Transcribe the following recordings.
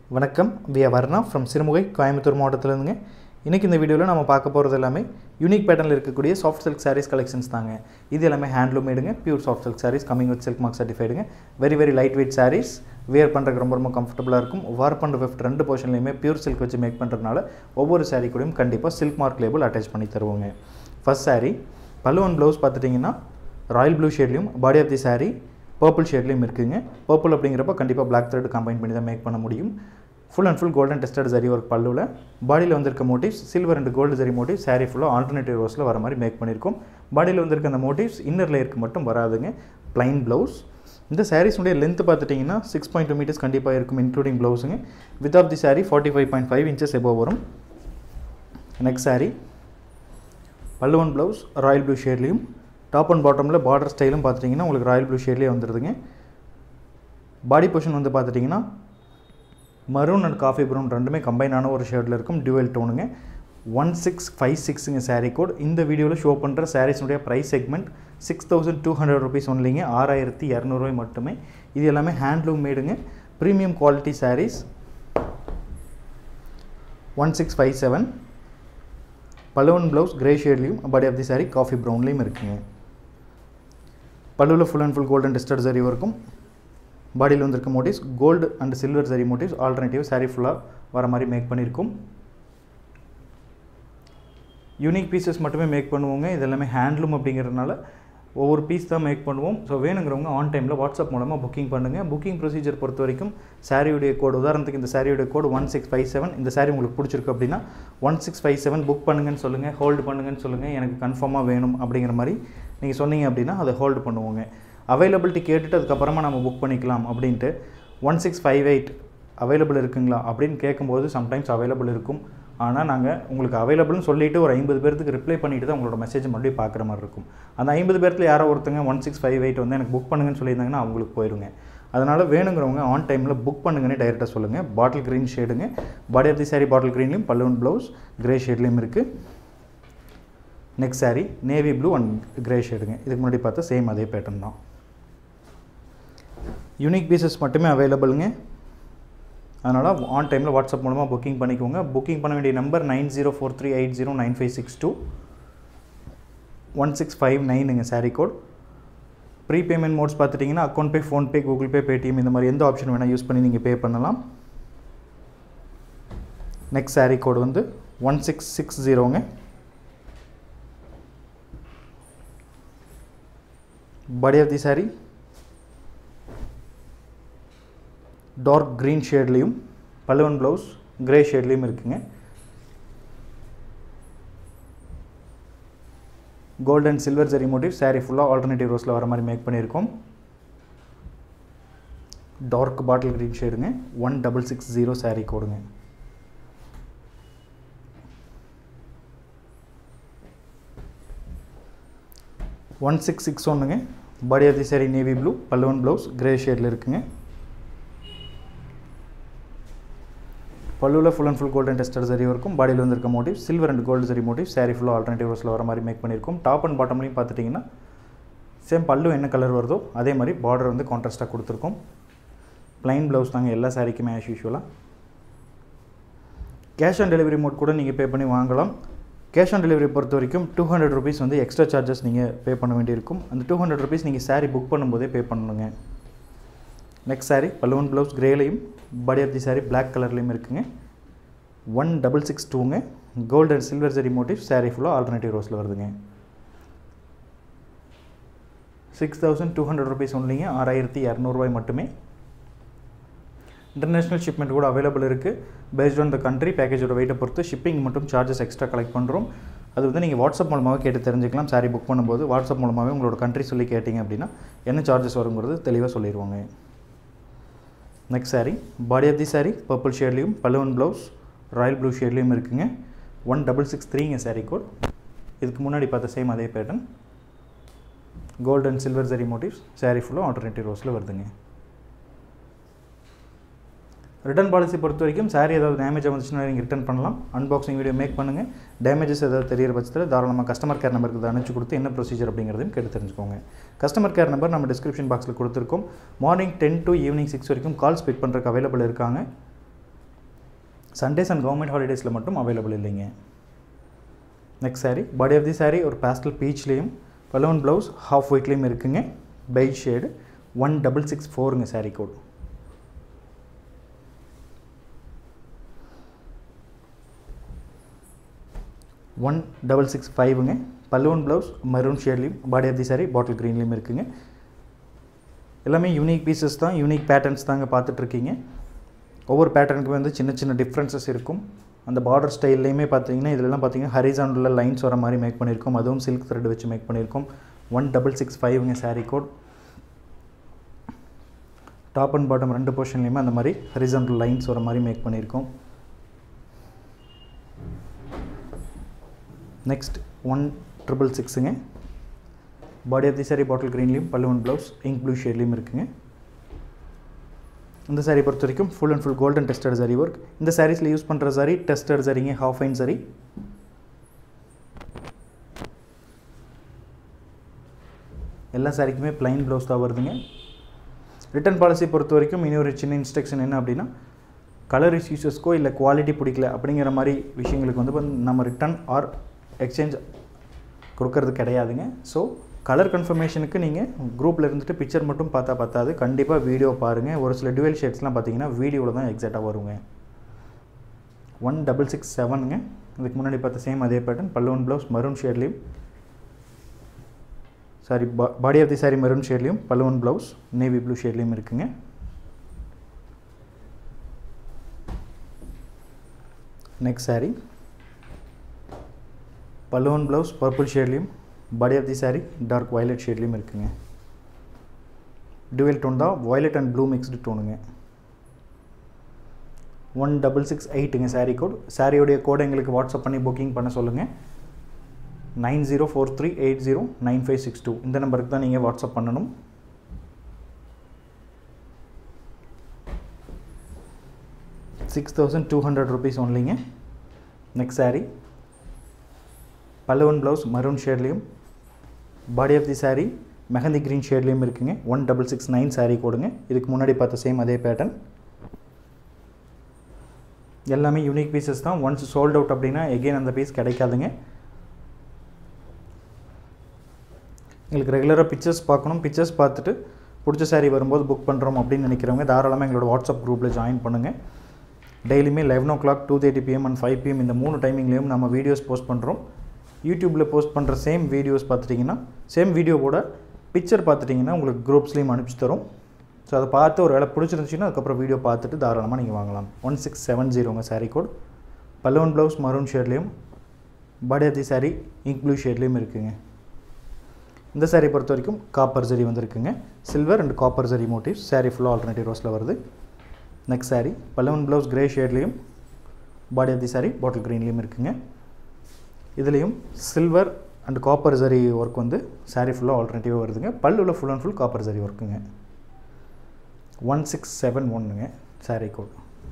வணக்கம் V R Varna from Sirumugai Coimbatore மாவட்டத்திலேருந்துங்க இன்றைக்கி இந்த வீடியோவில் நம்ம பார்க்க போகிறது எல்லாமே யூனிக் பேட்டர்னில் இருக்கக்கூடிய சாஃப்ட் சில்க் சாரீஸ் கலெக்ஷன்ஸ் தாங்க இது எல்லாமே ஹேண்ட்லூம் மேடுங்க pure soft silk saris coming with silk mark சர்டிஃபைடுங்க very very light weight saris wear பண்ணுறதுக்கு ரொம்ப ரொம்ப கம்ஃபர்டபுளாக இருக்கும் வார் பண்ணுற ஃபிஃப்ட் ரெண்டு போர்ஷன்லையுமே பியூர் சில்க் வச்சு மேக் பண்ணுறதுனால ஒவ்வொரு சாரீ கூடயும் கண்டிப்பாக சில்க் மார்க் லேபிள் அட்டாச் பண்ணி தருவோங்க ஃபர்ஸ்ட் சாரீ பல்லுவன் ப்ளவுஸ் பார்த்துட்டிங்கன்னா ராயல் ப்ளூ ஷேட்லையும் body of the sari purple ஷேட்லேயும் இருக்குங்க பர்பிள் அப்படிங்கிறப்ப கண்டிப்பாக பிளாக் த்ரெட் கம்பைன் பண்ணி தான் மேக் பண்ண முடியும் full and full golden tested zari work பல்லுவில் பாடியில் வந்திருக்க motives silver and gold zari motive sari ஃபுல்லாக ஆல்டர்னேட்டிவ் ரோஸில் வர மாதிரி மேக் பண்ணியிருக்கோம் பாடியில் வந்திருக்க அந்த மோட்டிவ்ஸ் இன்னர் லேயருக்கு மட்டும் வராதுங்க ப்ளைன் ப்ளவுஸ் இந்த சாரீஸுடைய லென்த் பார்த்துட்டிங்கன்னா சிக்ஸ் பாயிண்ட் டூ மீட்டர்ஸ் கண்டிப்பாக இருக்கும் இன்க்ளூடிங் ப்ளவுஸுங்க width of the sari forty five point five inches above வரும் நெக்ஸ்ட் சாரீ பல்லுவன் ப்ளவுஸ் ராயல் ப்ளூ ஷேட்லேயும் டாப் அண்ட் பாட்டமில் பார்டர் ஸ்டைலும் பார்த்துட்டிங்கன்னா உங்களுக்கு ராயல் ப்ளூ ஷேட்லேயே வந்துடுதுங்க பாடி பொஷன் வந்து பார்த்துட்டிங்கன்னா மரூன் அண்ட் காஃபி ப்ரௌன் ரெண்டுமே கம்பைனான ஒரு ஷேடில் இருக்கும் டியூவல் டோனுங்க ஒன் சிக்ஸ் ஃபைவ் சிக்ஸுங்க சாரீ கோட் இந்த வீடியோவில் ஷோ பண்ணுற சாரீஸுடைய price segment six thousand two hundred rupees ஒன்லிங்க ஆறாயிரத்தி இரநூறுவாய் மட்டுமே இது எல்லாமே ஹேண்ட்லூம் மேடுங்க premium quality saris one six five seven பலூன் ப்ளவுஸ் கிரே ஷேட்லேயும் body of the sari coffee ப்ரௌன்லேயும் இருக்குங்க பல்லுவில் full and full golden tested zari இருக்கும் பாடியில் வந்திருக்க motives gold and silver zari motives alternative sari ஃபுல்லாக வர மாதிரி மேக் பண்ணியிருக்கும் யூனிக் பீசஸ் மட்டுமே மேக் பண்ணுவோங்க இது எல்லாமே ஹேண்ட்லூம் அப்படிங்கிறதுனால ஒவ்வொரு பீஸ் தான் மேக் பண்ணுவோம் ஸோ வேணுங்கிறவங்க ஆன் டைமில் வாட்ஸ்அப் மூலமாக புக்கிங் பண்ணுங்கள் புக்கிங் ப்ரொசீஜர் பொறுத்த வரைக்கும் சாரியுடைய கோடு உதாரணத்துக்கு இந்த சாரியுடைய code one six five seven இந்த சாரி உங்களுக்கு பிடிச்சிருக்கு அப்படின்னா one six five seven book பண்ணுங்கன்னு சொல்லுங்கள் ஹோல்டு பண்ணுங்கன்னு சொல்லுங்கள் எனக்கு கன்ஃபார்மாக வேணும் அப்படிங்கிற மாதிரி நீங்கள் சொன்னீங்க அப்படின்னா அதை ஹோல்டு பண்ணுவோங்க அவைலபிலிட்டி கேட்டுட்டு அதுக்கப்புறமா நம்ம புக் பண்ணிக்கலாம் அப்படின்ட்டு one six five eight available இருக்குங்களா அப்படின்னு கேட்கும்போது சம்டைம்ஸ் அவைலபிள் இருக்கும் ஆனால் நாங்கள் உங்களுக்கு அவைலபிள்னு சொல்லிவிட்டு ஒரு ஐம்பது பேர்த்துக்கு ரிப்ளை பண்ணிவிட்டு தான் உங்களோட மெசேஜ் மறுபடியும் பார்க்குற மாதிரி இருக்கும் அந்த ஐம்பது பேர்த்தில் யாரோ ஒருத்தங்க ஒன் சிக்ஸ் ஃபைவ் எயிட் வந்து எனக்கு புக் பண்ணுங்கன்னு சொல்லியிருந்தாங்கன்னா அவங்களுக்கு போயிருங்க அதனால் வேணுங்கிறவங்க ஆன் டைமில் புக் பண்ணுங்கன்னு டைரெக்டாக சொல்லுங்கள் பாட்டில் க்ரீன் ஷேடுங்க body of the sorry bottle க்ரீன்லேயும் பல்லுவன் ப்ளவுஸ் கிரே ஷேட்லேயும் இருக்குது next sari navy blue and grey ஷேடுங்க இதுக்கு முன்னாடி பார்த்தா சேம் அதே பேட்டர்ன் தான் யூனிக் பீசஸ் மட்டுமே அவைலபிளுங்க அதனால் ஆன் டைமில் வாட்ஸ்அப் மூலமாக புக்கிங் பண்ணிக்கோங்க புக்கிங் பண்ண வேண்டிய number nine zero four three eight zero nine five six two one six five நைனுங்க sari code pre payment modes பார்த்துட்டிங்கன்னா account pay PhonePe Google Pay Paytm இந்த மாதிரி எந்த ஆப்ஷன் வேணால் யூஸ் பண்ணி நீங்கள் பே பண்ணலாம் நெக்ஸ்ட் சாரீ கோடு வந்து ஒன் சிக்ஸ் சிக்ஸ் ஜீரோங்க body of the sari dark green ஷேட்லேயும் பல்லுவன் ப்ளவுஸ் கிரே ஷேட்லேயும் இருக்குங்க gold and silver zari motive sari ஃபுல்லாக ஆல்டர்னேட்டிவ் ரோஸில் வர மாதிரி மேக் பண்ணியிருக்கோம் டார்க் பாட்டில் க்ரீன் ஷேடுங்க one double six zero sari கோடுங்க ஒன் சிக்ஸ் சிக்ஸ் ஒன்றுங்க body of the sari navy blue பல்லுவன் ப்ளவுஸ் கிரே ஷேடில் இருக்குங்க பல்லுவில் full and full golden tested zari இருக்கும் பாடியில் வந்திருக்க motive silver and gold zari motif saree ஃபுல்லாக ஆல்டர்னேட்டிவ் ரோஸில் வர மாதிரி மேக் பண்ணியிருக்கோம் டாப் அண்ட் பாட்டம்லையும் பார்த்துட்டிங்கன்னா சேம் பல்லு என்ன கலர் வருதோ அதே மாதிரி பார்டர் வந்து கான்ட்ராஸ்ட்டாக கொடுத்துருக்கோம் ப்ளைன் ப்ளவுஸ் தாங்க எல்லா சாரிக்குமே ஆஸ் யூஷுவலாக கேஷ் ஆன் டெலிவரி மோட் கூட நீங்கள் பே பண்ணி வாங்கலாம் கேஷ் ஆன் டெலிவரி பொறுத்த வரைக்கும் டூ ஹண்ட்ரட் ருபீஸ் வந்து எக்ஸ்ட்ரா சார்ஜஸ் நீங்கள் பே பண்ண வேண்டியிருக்கும் அந்த டூ ஹண்ட்ரட் ருபீஸ் நீங்கள் சாரீ புக் பண்ணும்போதே பே பண்ணணுங்க நெக்ஸ்ட் சாரீ பல்லுவன் ப்ளவுஸ் கிரேலையும் body of the saree black கலர்லேயும் இருக்குங்க ஒன் டபுள் சிக்ஸ் டூங்க gold and silver zari motive sari ஃபுல்லாக ஆல்டர்னேட்டிவ் ரோஸில் வருதுங்க six thousand two hundred rupees ஒன்லிங்க ஆறாயிரத்தி இரநூறுவாய் மட்டுமே இன்டர்நேஷ்னல் ஷிப்மெண்ட் கூட அவைலபிள் இருக்குது பேஸ்ட் ஆன் த கண்ட்ரி பேக்கேஜோட வெயிட்டை பொறுத்து ஷிப்பிங் மட்டும் சார்ஜஸ் எக்ஸ்ட்ரா கலெக்ட் பண்ணுறோம் அது வந்து நீங்கள் வாட்ஸ்அப் மூலமாக கேட்டு தெரிஞ்சுக்கலாம் சாரி புக் பண்ணும்போது வாட்ஸ்அப் மூலமாகவே உங்களோட கண்ட்ரி சொல்லி கேட்டிங்க அப்படின்னா என்ன சார்ஜஸ் வருங்கிறது தெளிவாக சொல்லிடுவாங்க next saree body of the sari purple ஷேட்லேயும் பல்லுவன் ப்ளவுஸ் ராயல் ப்ளூ ஷேட்லேயும் இருக்குங்க ஒன் டபுள் சிக்ஸ் த்ரீங்க சாரீ கோட் இதுக்கு முன்னாடி பார்த்த சேம் அதே pattern gold and silver zari motifs saree ஃபுல்லாக ஆல்டர்னேட்டிவ் ரோஸில் வருதுங்க ரிட்டர்ன் பாலிசி பொறுத்த வரைக்கும் சாரீ ஏதாவது டேமேஜ் வந்துச்சுன்னா நீங்கள் ரிட்டர்ன் பண்ணலாம் அன்பாக்சிங் வீடியோ மேக் பண்ணுங்கள் டேமேஜஸ் ஏதாவது தெரியிற பட்சத்தில் தாராளமாக கஸ்டமர் கேர் நம்பருக்கு அனுப்பிச்சு கொடுத்து என்ன ப்ரொசீஜர் அப்படிங்கிறதையும் கேட்டு தெரிஞ்சுக்கோங்க கஸ்டமர் கேர் நம்பர் நம்ம டிஸ்கிரிப்ஷன் பாக்ஸில் கொடுத்துருக்கோம் morning ten to evening six வரைக்கும் கால்ஸ் பிக் பண்ணுறதுக்கு அவைலபிள் இருக்காங்க சண்டேஸ் அண்ட் கவர்மெண்ட் ஹாலிடேஸில் மட்டும் அவைலபிள் இல்லைங்க next saree body of the saree ஒரு பேஸ்டல் பீச்லேயும் பலூன் ப்ளவுஸ் ஹாஃப் ஒயிட்லேயும் இருக்குங்க பெய்ட் ஷேடு ஒன் டபுள் சிக்ஸ் ஃபோருங்க saree code one double six ஃபைவுங்க பல்லுவன் ப்ளவுஸ் மரூன் ஷேட்லேயும் body of the saree bottle க்ரீன்லேயும் இருக்குங்க எல்லாமே யூனிக் பீசஸ் தான் யூனிக் பேட்டர்ன்ஸ் தாங்க பார்த்துட்ருக்கீங்க ஒவ்வொரு பேட்டர்னுக்குமே வந்து சின்ன சின்ன டிஃப்ரென்சஸ் இருக்கும் அந்த பார்டர் ஸ்டைல்லையுமே பார்த்தீங்கன்னா இதெல்லாம் பார்த்தீங்கன்னா ஹரிசாண்டில் லைன்ஸ் வர மாதிரி மேக் பண்ணியிருக்கோம் அதுவும் சில்க் த்ரெட் வச்சு மேக் பண்ணியிருக்கோம் ஒன் டபுள் சிக்ஸ் ஃபைவ்ங்க saree code top and bottom ரெண்டு போர்ஷன்லையுமே அந்த மாதிரி ஹரிசாண்டல் லைன்ஸ் வர மாதிரி மேக் பண்ணியிருக்கோம் நெக்ஸ்ட் ஒன் ட்ரிபிள் சிக்ஸுங்க body of the sorry bottle க்ரீன்லேயும் பல்லுவன் ப்ளவுஸ் இங்க் ப்ளூ ஷேட்லேயும் இருக்குங்க இந்த சாரீ பொறுத்த வரைக்கும் full and full golden tested zari work இந்த சாரீஸில் யூஸ் பண்ணுற சாரி டெஸ்டட் சரிங்க ஹாஃப் ஃபைன் சாரி எல்லா சாரிக்குமே ப்ளைன் ப்ளவுஸ் தான் வருதுங்க ரிட்டர்ன் பாலிசி பொறுத்த வரைக்கும் இனி ஒரு சின்ன இன்ஸ்ட்ரக்ஷன் என்ன அப்படின்னா கலர் இஷ்யூஸஸ்க்கோ இல்லை குவாலிட்டி பிடிக்கல அப்படிங்கிற மாதிரி விஷயங்களுக்கு வந்து வந்து நம்ம ரிட்டர்ன் ஆர் எக்ஸ்சேஞ்ச் கொடுக்கறது கிடையாதுங்க ஸோ கலர் கன்ஃபர்மேஷனுக்கு நீங்கள் குரூப்பில் இருந்துட்டு பிக்சர் மட்டும் பார்த்தா பார்த்தாது கண்டிப்பாக வீடியோ பாருங்கள் ஒரு சில டுவெல் ஷேட்ஸ்லாம் பார்த்தீங்கன்னா வீடியோவில் தான் எக்ஸாக்டாக வருங்க ஒன் டபுள் சிக்ஸ் செவனுங்க இதுக்கு முன்னாடி பார்த்த சேம் அதே பேட்டர்ன் பல்லுவன் ப்ளவுஸ் மரூன் ஷேட்லேயும் சாரி பா body of the saree maroon ஷேட்லேயும் பல்லுவன் ப்ளவுஸ் நேவி ப்ளூ ஷேட்லேயும் இருக்குங்க நெக்ஸ்ட் சாரி பல்லுவன் ப்ளவுஸ் பர்பிள் ஷேட்லேயும் body of the saree dark violet ஷேட்லேயும் இருக்குங்க டுவெல் டோன் தான் வயலட் அண்ட் ப்ளூ மிக்ஸ்டு டோனுங்க ஒன் டபுள் சிக்ஸ் எயிட்டுங்க சாரீ கோட் சாரியோடைய கோடை எங்களுக்கு வாட்ஸ்அப் பண்ணி புக்கிங் பண்ண சொல்லுங்கள் nine zero four three eight zero nine five six two இந்த நம்பருக்கு தான் நீங்கள் வாட்ஸ்அப் பண்ணணும் six thousand two hundred rupees ஒன்லிங்க நெக்ஸ்ட் சாரீ பல்லுவன் ப்ளவுஸ் மரூன் ஷேட்லேயும் body of the saree mehndi green ஷேட்லேயும் இருக்குங்க one double six nine saree கொடுங்க இதுக்கு முன்னாடி பார்த்த சேம் அதே பேட்டர்ன் எல்லாமே யூனிக் பீசஸ் தான் ஒன்ஸ் சோல்ட் அவுட் அப்படின்னா எகெயின் அந்த பீஸ் கிடைக்காதுங்க எங்களுக்கு ரெகுலராக பிக்சர்ஸ் பார்க்கணும் பிக்சர்ஸ் பார்த்துட்டு பிடிச்ச சாரீ வரும்போது புக் பண்ணுறோம் அப்படின்னு நினைக்கிறவங்க தாராளமாக எங்களோட வாட்ஸ்அப் குரூப்பில் ஜாயின் பண்ணுங்கள் டெய்லியுமே eleven o'clock two thirty PM and five PM இந்த மூணு டைமிங்லேயும் நம்ம வீடியோஸ் போஸ்ட் பண்ணுறோம் யூடியூப்பில் போஸ்ட் பண்ணுற சேம் வீடியோஸ் பார்த்துட்டிங்கன்னா சேம் வீடியோவோட பிக்சர் பார்த்துட்டிங்கன்னா உங்களுக்கு குரூப்ஸ்லேயும் அனுப்பிச்சு தரும் ஸோ அதை பார்த்து ஒரு வேலை பிடிச்சிருந்துச்சின்னா அதுக்கப்புறம் வீடியோ பார்த்துட்டு தாராளமாக நீங்கள் வாங்கலாம் ஒன் சிக்ஸ் செவன் ஜீரோங்க சாரீ கோட் பல்லுவன் ப்ளவுஸ் மரூன் ஷேட்லேயும் body of the saree ink blue ஷேட்லேயும் இருக்குங்க இந்த சாரீ பொறுத்த வரைக்கும் காப்பர் ஜரி வந்திருக்குங்க silver and copper zari motifs saree ஃபுல்லாக ஆல்டர்னேட்டிவ் ரோஸில் வருது நெக்ஸ்ட் சாரீ பல்லவன் ப்ளவுஸ் கிரே ஷேட்லேயும் body of the saree bottle க்ரீன்லேயும் இருக்குங்க இதுலேயும் silver and copper zari work வந்து சாரீ ஃபுல்லாக ஆல்டர்னேட்டிவாக வருதுங்க பல்லுவில் full and full copper zari ஒர்க்குங்க one six seven ஒன்றுங்க சாரீ கோட்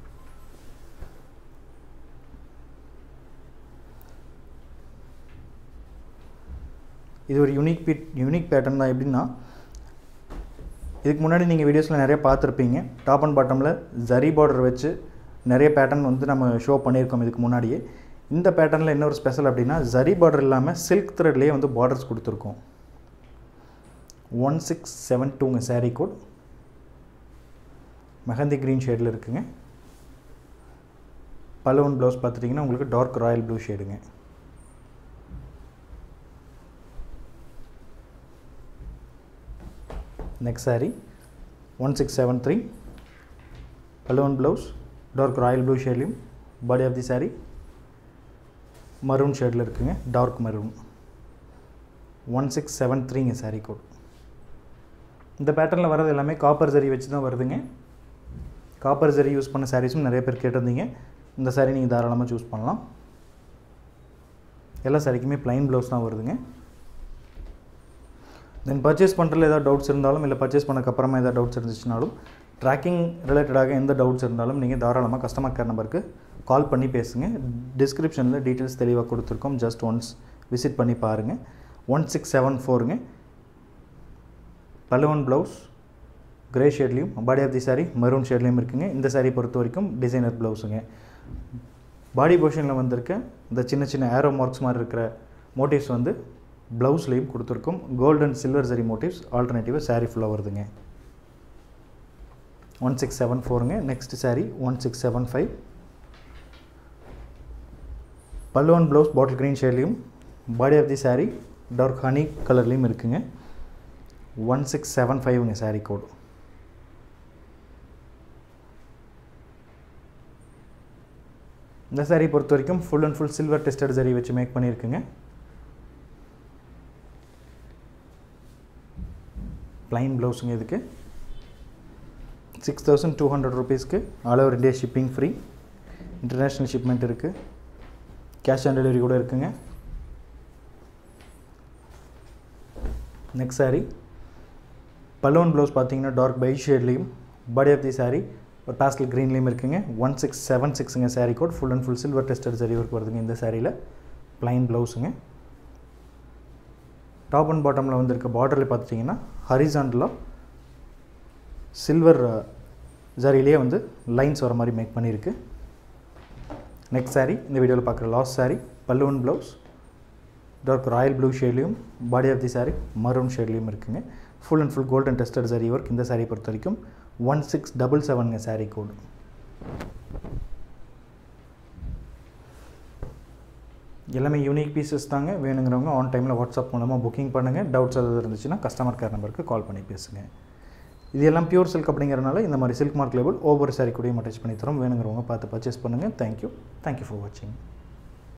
இது ஒரு யூனிக் பிட் யூனிக் பேட்டர்ன் தான் எப்படின்னா இதுக்கு முன்னாடி நீங்கள் வீடியோஸில் நிறைய பார்த்துருப்பீங்க டாப் அண்ட் பாட்டமில் ஜரி பார்டர் வச்சு நிறைய பேட்டர்ன் வந்து நம்ம ஷோ பண்ணியிருக்கோம் இதுக்கு முன்னாடியே இந்த பேட்டர்னில் என்ன ஒரு ஸ்பெஷல் அப்படின்னா ஜரி பார்டர் இல்லாமல் சில்க் த்ரெட்லேயே வந்து பார்டர்ஸ் கொடுத்துருக்கோம் ஒன் சிக்ஸ் செவன் டூங்க சாரீ கோட் மெஹந்தி க்ரீன் ஷேடில் இருக்குங்க பலவன் ப்ளவுஸ் பார்த்துட்டிங்கன்னா உங்களுக்கு டார்க் ராயல் ப்ளூ ஷேடுங்க next saree one six seven three பலவன் ப்ளவுஸ் டார்க் ராயல் ப்ளூ ஷேட்லையும் body of the saree maroon ஷேடில் இருக்குங்க dark maroon one six seven த்ரீங்க சாரீ கோட் இந்த பேட்டர்னில் வர்றது எல்லாமே காப்பர் ஜரி வச்சு தான் வருதுங்க காப்பர் ஜரி யூஸ் பண்ண சாரீஸும் நிறைய பேர் கேட்டிருந்தீங்க இந்த சாரீ நீங்கள் தாராளமாக சூஸ் பண்ணலாம் எல்லா சாரிக்குமே ப்ளைன் ப்ளவுஸ் தான் வருதுங்க தென் பர்ச்சேஸ் பண்ணுறதுல ஏதாவது டவுட்ஸ் இருந்தாலும் இல்லை பர்ச்சேஸ் பண்ணக்கப்புறமா ஏதாவது டவுட்ஸ் இருந்துச்சுனாலும் ட்ராக்கிங் ரிலேட்டடாக எந்த டவுட்ஸ் இருந்தாலும் நீங்கள் தாராளமாக கஸ்டமர் கேர் நம்பருக்கு கால் பண்ணி பேசுங்க டிஸ்கிரிப்ஷனில் டீட்டெயில்ஸ் தெளிவாக கொடுத்துருக்கோம் ஜஸ்ட் ஒன்ஸ் விசிட் பண்ணி பாருங்கள் ஒன் சிக்ஸ் செவன் ஃபோருங்க பலுவன் ப்ளவுஸ் கிரே ஷேட்லேயும் body of the saree maroon ஷேட்லேயும் இருக்குங்க இந்த சாரீ பொறுத்த வரைக்கும் டிசைனர் ப்ளவுஸுங்க பாடி போர்ஷனில் வந்திருக்க இந்த சின்ன சின்ன ஏரோ மார்க்ஸ் மாதிரி இருக்கிற மோட்டிவ்ஸ் வந்து ப்ளவுஸ்லேயும் கொடுத்துருக்கோம் gold and silver zari motifs ஆல்டர்னேட்டிவாக saree ஃபுல்லாக வருதுங்க ஒன் சிக்ஸ் செவன் ஃபோருங்க next saree one six seven five பல்லுவன் ப்ளவுஸ் பாட்டில் க்ரீன் ஷேட்லேயும் body of the saree dark honey கலர்லேயும் இருக்குங்க ஒன் சிக்ஸ் செவன் ஃபைவ்ங்க saree கோடு இந்த saree பொறுத்த வரைக்கும் full and full silver tested saree வச்சு மேக் பண்ணியிருக்குங்க ப்ளைன் ப்ளவுஸுங்க இதுக்கு சிக்ஸ் தௌசண்ட் டூ ஹண்ட்ரட் ருபீஸ்க்கு all over India shipping free international shipment இருக்குது கேஷ் ஆன் டெலிவரி கூட இருக்குங்க நெக்ஸ்ட் saree பலூன் ப்ளவுஸ் பார்த்தீங்கன்னா டார்க் பை ஷேட்லேயும் பாடி ஆஃப் தி saree ஒரு பாஸ்டல் க்ரீன்லேயும் இருக்குங்க ஒன் சிக்ஸ் செவன் சிக்ஸுங்க saree code full and full silver tested saree work வருதுங்க இந்த சாரியில் ப்ளைன் ப்ளவுஸுங்க டாப் அண்ட் பாட்டமில் வந்திருக்க பார்டரில் பார்த்துட்டிங்கன்னா ஹரிசாண்டலாக சில்வர் ஜரியிலேயே வந்து லைன்ஸ் வர மாதிரி மேக் பண்ணியிருக்கு நெக்ஸ்ட் saree இந்த வீடியோவில் பார்க்குற லாஸ்ட் saree பல்லுவன் ப்ளவுஸ் டார்க் ராயல் ப்ளூ ஷேட்லேயும் body of the saree maroon ஷேட்லேயும் இருக்குங்க full and full golden tested saree work இந்த saree பொறுத்த வரைக்கும் ஒன் சிக்ஸ் டபுள் செவனுங்க saree கோடு எல்லாமே யூனிக் பீசஸ் தாங்க வேணுங்கிறவங்க ஆன் டைமில் வாட்ஸ்அப் மூலமாக புக்கிங் பண்ணுங்கள் டவுட்ஸ் எதாவது இருந்துச்சுன்னா கஸ்டமர் கேர் நம்பருக்கு கால் பண்ணி பேசுங்க இது எல்லாம் பியூர் சில்க் அப்படிங்கிறனால இந்த மாதிரி சில்க் மார்க் லேபிள் ஒவ்வொரு சாரி கூடயும் அட்டாச் பண்ணி தரோம் வேணுங்கிறவங்க பார்த்து பர்ச்சேஸ் பண்ணுங்கள் தேங்க்யூ தேங்க்யூ ஃபார் வாட்சிங்